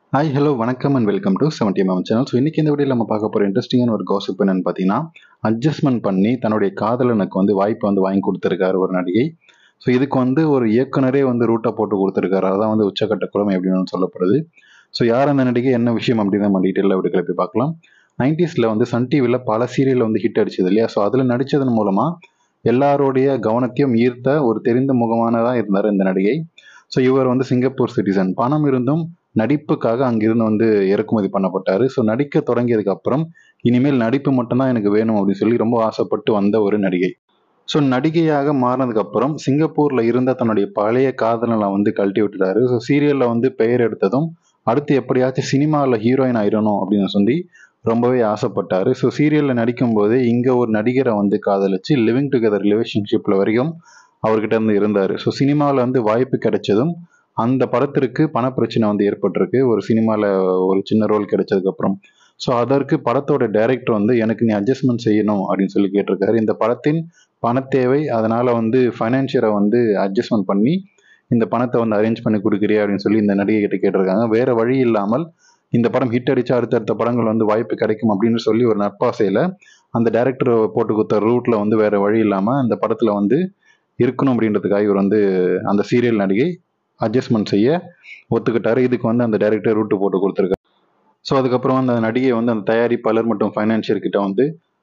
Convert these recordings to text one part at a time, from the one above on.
hi hello வணக்கம் and welcome to seventy MM channel so இன்றைக்கி இந்த வீடியோவில் நம்ம பார்க்க போகிற இன்ட்ரெஸ்டிங்கான ஒரு காசிப் என்னன்னு பார்த்தீங்கன்னா அட்ஜஸ்ட்மெண்ட் பண்ணி தன்னுடைய காதலனுக்கு வந்து வாய்ப்பை வந்து வாங்கி கொடுத்துருக்காரு ஒரு நடிகை ஸோ இதுக்கு வந்து ஒரு இயக்குனரே வந்து ரூட்டை போட்டு கொடுத்துருக்காரு அதான் வந்து உச்சக்கட்ட குழமை அப்படின்னு சொல்லப்படுது ஸோ யார் அந்த நடிகை என்ன விஷயம் அப்படின்னு நம்ம டீட்டெயிலில் வீடு கிளப்பி பார்க்கலாம் நைன்டிஸில் வந்து சன் டிவியில் பல சீரியல் வந்து ஹிட் அடிச்சது இல்லையா ஸோ அதில் நடித்ததன் மூலமாக எல்லாருடைய கவனத்தையும் ஈர்த்த ஒரு தெரிந்த முகமானதாக இருந்தார் இந்த நடிகை ஸோ இவர் வந்து சிங்கப்பூர் சிட்டிசன் பணம் இருந்தும் நடிப்புக்காக அங்கிருந்து வந்து இறக்குமதி பண்ணப்பட்டார் ஸோ நடிக்க தொடங்கியதுக்கு அப்புறம் இனிமேல் நடிப்பு மட்டும்தான் எனக்கு வேணும் அப்படின்னு சொல்லி ரொம்ப ஆசைப்பட்டு வந்த ஒரு நடிகை ஸோ நடிகையாக மாறினதுக்கு அப்புறம் சிங்கப்பூர்ல இருந்த தன்னுடைய பழைய காதலனை வந்து கழட்டி விட்டுட்டாரு ஸோ சீரியல்ல வந்து பெயர் எடுத்ததும் அடுத்து எப்படியாச்சும் சினிமாவில் ஹீரோயின் ஆயிரணும் அப்படின்னு சொல்லி ரொம்பவே ஆசைப்பட்டாரு ஸோ சீரியலில் நடிக்கும்போது இங்கே ஒரு நடிகரை வந்து காதலிச்சு லிவிங் டுகெதர் ரிலேஷன்ஷிப்பில் வரைக்கும் அவர்கிட்ட இருந்து இருந்தார் ஸோ சினிமாவில் வந்து வாய்ப்பு கிடைச்சதும் அந்த படத்திற்கு பணப்பிரச்சனை வந்து ஏற்பட்டிருக்கு ஒரு சினிமாவில் ஒரு சின்ன ரோல் கிடைச்சதுக்கப்புறம் ஸோ அதற்கு படத்தோட டைரக்டர் வந்து எனக்கு நீ அட்ஜஸ்ட்மெண்ட் செய்யணும் அப்படின்னு சொல்லி கேட்டிருக்காரு இந்த படத்தின் பணத்தேவை அதனால வந்து ஃபைனான்சியரை வந்து அட்ஜஸ்ட்மெண்ட் பண்ணி இந்த பணத்தை வந்து அரேஞ்ச் பண்ணி கொடுக்குறியா அப்படின்னு சொல்லி இந்த நடிகை கிட்ட கேட்டிருக்காங்க வேற வழி இல்லாமல் இந்த படம் ஹிட் அடிச்சா அடுத்தடுத்த படங்கள் வந்து வாய்ப்பு கிடைக்கும் அப்படின்னு சொல்லி ஒரு நட்பாசையில் அந்த டைரக்டர் போட்டு கொடுத்த ரூட்ல வந்து வேற வழி இல்லாமல் அந்த படத்துல வந்து இருக்கணும் அப்படின்றதுக்காக இவர் வந்து அந்த சீரியல் நடிகை அட்ஜஸ்ட்மெண்ட் செய்ய ஒத்துக்கிட்டாரு இதுக்கு வந்து அந்த டைரக்டர் ரூட்டு போட்டு கொடுத்துருக்காரு ஸோ அதுக்கப்புறம் அந்த நடிகை வந்து அந்த தயாரிப்பாளர் மற்றும் ஃபைனான்சியர் கிட்ட வந்து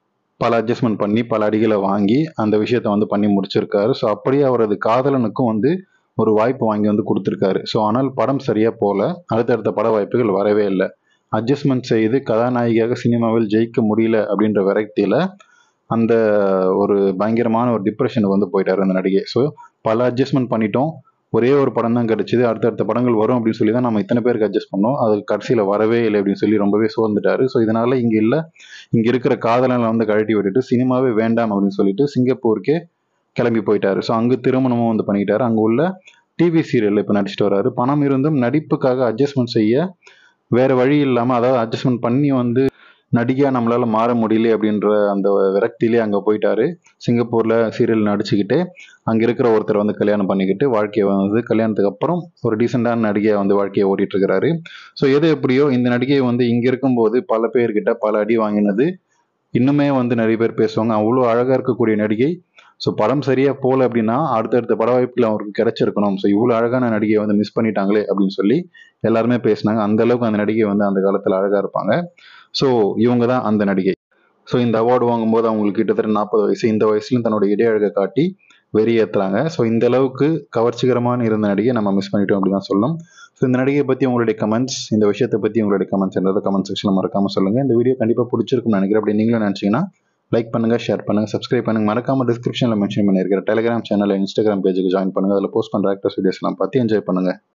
பல அட்ஜஸ்ட்மெண்ட் பண்ணி பல அடிகளை வாங்கி அந்த விஷயத்த வந்து பண்ணி முடிச்சிருக்காரு ஸோ அப்படியே அவரது காதலனுக்கும் வந்து ஒரு வாய்ப்பு வாங்கி வந்து கொடுத்துருக்காரு ஸோ ஆனால் படம் சரியா போல அடுத்தடுத்த பட வாய்ப்புகள் வரவே இல்லை அட்ஜஸ்ட்மெண்ட் செய்து கதாநாயகியாக சினிமாவில் ஜெயிக்க முடியல அப்படின்ற விரக்தியில அந்த ஒரு பயங்கரமான ஒரு டிப்ரெஷனுக்கு வந்து போயிட்டாரு அந்த நடிகை ஸோ பல அட்ஜஸ்ட்மெண்ட் பண்ணிட்டோம் ஒரே ஒரு படம் தான் கிடைச்சிது அடுத்தடுத்த படங்கள் வரும் அப்படின்னு சொல்லி தான் நம்ம இத்தனை பேருக்கு அட்ஜஸ்ட் பண்ணோம் அது கடைசியில் வரவே இல்லை அப்படின்னு சொல்லி ரொம்பவே சோர்ந்துட்டாரு ஸோ இதனால இங்கே இல்லை இங்கே இருக்கிற காதலனை வந்து கழட்டி விட்டுட்டு சினிமாவே வேண்டாம் அப்படின்னு சொல்லிட்டு சிங்கப்பூருக்கே கிளம்பி போயிட்டாரு ஸோ அங்கே திருமணமும் வந்து பண்ணிக்கிட்டாரு அங்கே உள்ள டிவி சீரியலில் இப்போ நடிச்சிட்டு வராரு பணம் இருந்தும் நடிப்புக்காக அட்ஜஸ்ட்மெண்ட் செய்ய வேற வழி இல்லாமல் அதாவது அட்ஜஸ்ட்மெண்ட் பண்ணி வந்து நடிகையா நம்மளால மாற முடியல அப்படின்ற அந்த விரக்தியிலே அங்கே போயிட்டாரு சிங்கப்பூர்ல சீரியல் நடிச்சுக்கிட்டு அங்கே இருக்கிற ஒருத்தர் வந்து கல்யாணம் பண்ணிக்கிட்டு வாழ்க்கையை வந்து கல்யாணத்துக்கு அப்புறம் ஒரு டீசெண்டான நடிகையை வந்து வாழ்க்கையை ஓட்டிட்டு இருக்கிறாரு ஸோ எது எப்படியோ இந்த நடிகை வந்து இங்கே இருக்கும்போது பல பேர்கிட்ட பல அடி வாங்கினது இன்னுமே வந்து நிறைய பேர் பேசுவாங்க அவ்வளோ அழகாக இருக்கக்கூடிய நடிகை ஸோ படம் சரியா போகல அப்படின்னா அடுத்தடுத்த பட வாய்ப்புகள் அவருக்கு கிடைச்சிருக்கணும் ஸோ இவ்வளோ அழகான நடிகையை வந்து மிஸ் பண்ணிட்டாங்களே அப்படின்னு சொல்லி எல்லாருமே பேசினாங்க அந்த அளவுக்கு அந்த நடிகை வந்து அந்த காலத்தில் அழகாக இருப்பாங்க ஸோ இவங்க தான் அந்த நடிகை ஸோ இந்த அவார்டு வாங்கும்போது அவங்களுக்கு கிட்டத்தட்ட நாற்பது வயசு இந்த வயசுலையும் தன்னோட இடையழகை காட்டி வெறியேற்றுறாங்க ஸோ இந்த அளவுக்கு கவர்ச்சிகரமான இருந்த நடிகை நம்ம மிஸ் பண்ணிட்டோம் அப்படின்னு தான் சொல்லணும் ஸோ இந்த நடிகையை பற்றி உங்களுடைய கமெண்ட்ஸ் இந்த விஷயத்தை பற்றி உங்களுடைய கமெண்ட்ஸ் என்றதை கமெண்ட் செக்ஷனில் மறக்காமல் சொல்லுங்கள் இந்த வீடியோ கண்டிப்பாக பிடிச்சிருக்கும்னு நினைக்கிறேன் அப்படி நீங்களும் நினச்சிங்கன்னா லைக் பண்ணுங்க ஷேர் பண்ணுங்க சப்ஸ்கிரைப் பண்ணுங்க மறக்காம டிஸ்கிரிப்ஷனில் மென்ஷன் பண்ணியிருக்கிற டெலிகிராம் சேனல் இன்ஸ்டாகிராம் பேஜுக்கு ஜாயின் பண்ணுங்க அதில் போஸ்ட் பண்ணுற ஆக்டர்ஸ் வீடியோஸ்லாம் பார்த்து என்ஜாய் பண்ணுங்க